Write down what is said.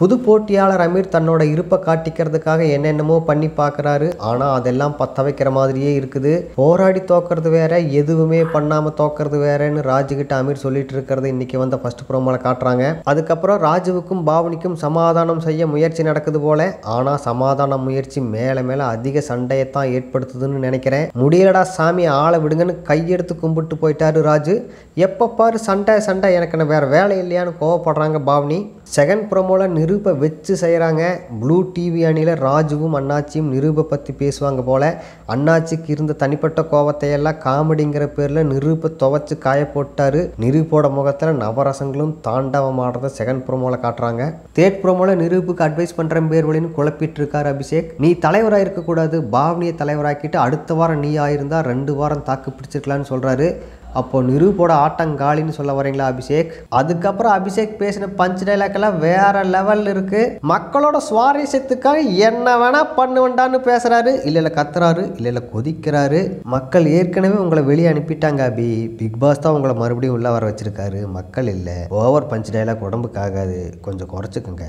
புது போட்டியாளர் அமீர் தன்னோட இருப்பை காட்டிக்கிறதுக்காக என்னென்னமோ பண்ணி பார்க்குறாரு ஆனால் அதெல்லாம் பத்த வைக்கிற மாதிரியே இருக்குது போராடி தோக்கிறது வேற எதுவுமே பண்ணாமல் தோக்கிறது வேறன்னு ராஜுகிட்ட அமீர் சொல்லிட்டு இருக்கிறது இன்னைக்கு வந்த ஃபர்ஸ்ட் ப்ரோமோல காட்டுறாங்க அதுக்கப்புறம் ராஜுவுக்கும் பாவனிக்கும் சமாதானம் செய்ய முயற்சி நடக்குது போல ஆனால் சமாதான முயற்சி மேலே மேலே அதிக சண்டையைத்தான் ஏற்படுத்துதுன்னு நினைக்கிறேன் முடியலடா சாமி ஆளை விடுங்கன்னு கையெடுத்து கும்பிட்டு போயிட்டாரு ராஜு எப்போ பாரு சண்டை சண்டை எனக்கு என்ன வேற வேலை இல்லையான்னு கோவப்படுறாங்க பாவனி செகண்ட் ப்ரோமோல நிரூபை வச்சு செய்கிறாங்க ப்ளூ டிவி அணியில் ராஜுவும் அண்ணாச்சியும் நிரூபை பற்றி பேசுவாங்க போல அண்ணாச்சிக்கு இருந்த தனிப்பட்ட கோவத்தை எல்லாம் காமெடிங்கிற பேரில் நிரூபை துவைச்சு காய போட்டாரு நிரூபோட முகத்தில் நவரசங்களும் தாண்டவம் ஆடுறத செகண்ட் ப்ரோமோல காட்டுறாங்க தேர்ட் ப்ரோமோல நிரூபுக்கு அட்வைஸ் பண்ணுற பேர் வழின்னு குழப்பிட்டு இருக்காரு அபிஷேக் நீ தலைவராக இருக்கக்கூடாது பாவனியை தலைவராக்கிட்டு அடுத்த வாரம் நீ ஆயிருந்தா ரெண்டு வாரம் தாக்கு பிடிச்சிருக்கலான்னு சொல்கிறாரு அப்போ நிரூபோட ஆட்டங்காலின்னு சொல்ல வரீங்களா அபிஷேக் அதுக்கப்புறம் அபிஷேக் பேசின பஞ்ச் டைலாக் எல்லாம் வேற லெவல்ல இருக்கு மக்களோட சுவாரஸ்யத்துக்காக என்ன வேணா பண்ணுவேண்டான்னு பேசுறாரு இல்ல இல்ல கத்துறாரு இல்ல இல்ல கொதிக்கிறாரு மக்கள் ஏற்கனவே உங்களை வெளியே அனுப்பிட்டாங்க அபி பிக் பாஸ் தான் உங்களை மறுபடியும் உள்ள வர வச்சிருக்காரு மக்கள் இல்ல ஓவர் பஞ்ச் டைலாக் உடம்புக்கு ஆகாது கொஞ்சம் குறைச்சிக்கோங்க